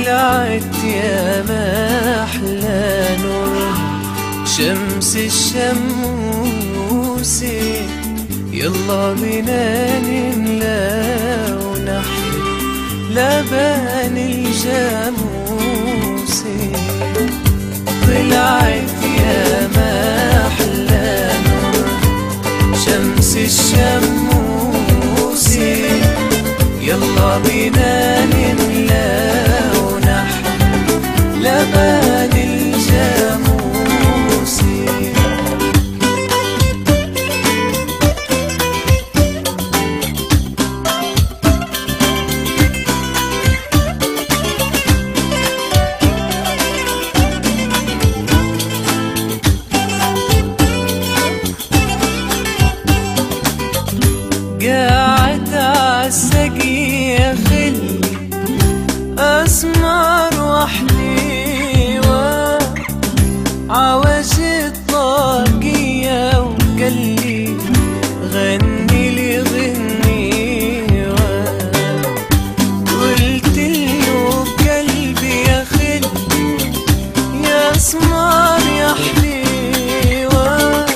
طلعت يا ما أحلى نور شمس الشموس يلا بينا نملى ونحلى لبن الجاموس طلعت يا ما أحلى نور شمس الشموس يلا بينا نملى ونحلى لبن الجاموس قاعد عالسقي يا خلي اسمر وحليوة عواج الطاقية وقلي غني لي غنيوة قلت له بقلبي يا خلي يا اسمر يا حليوة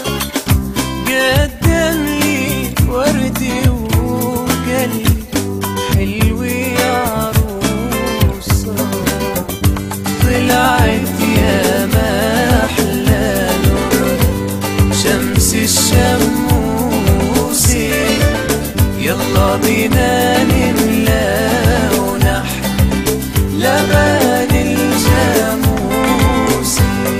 قدم لي وردي وقلبي حلو يا عروسة طلعت يا ما أحلى نور شمس الشموس يلا بينا نملى ونحلى لبن الجاموس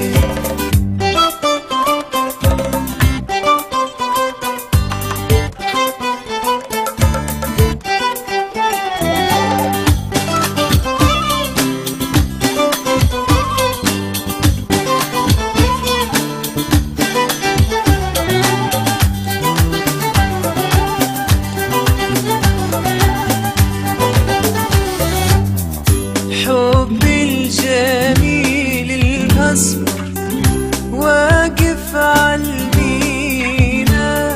حب الجميل الأسمر واقف عالمينا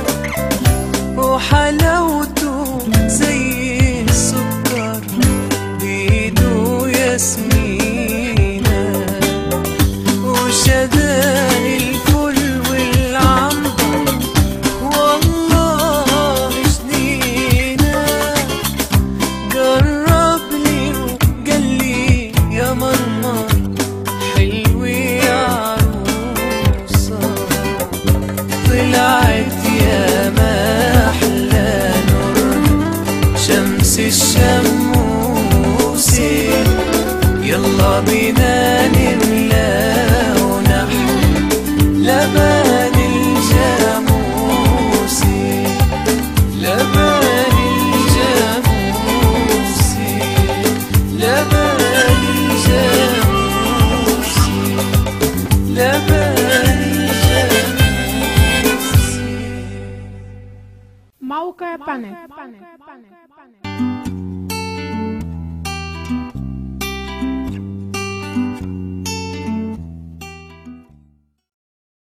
وحلاوته زي السكر بيدو ياسمينة وشدان الفل والعنبر والله جنينه قرب لي وقال لي يا مرمر حلو يا عروسة طلعت يا ما أحلى نور شمس الشموس يلا بينا نملى ونحلى لبن الجاموس لبن الجاموس لبن الجاموس لبن الجاموس موقع بانك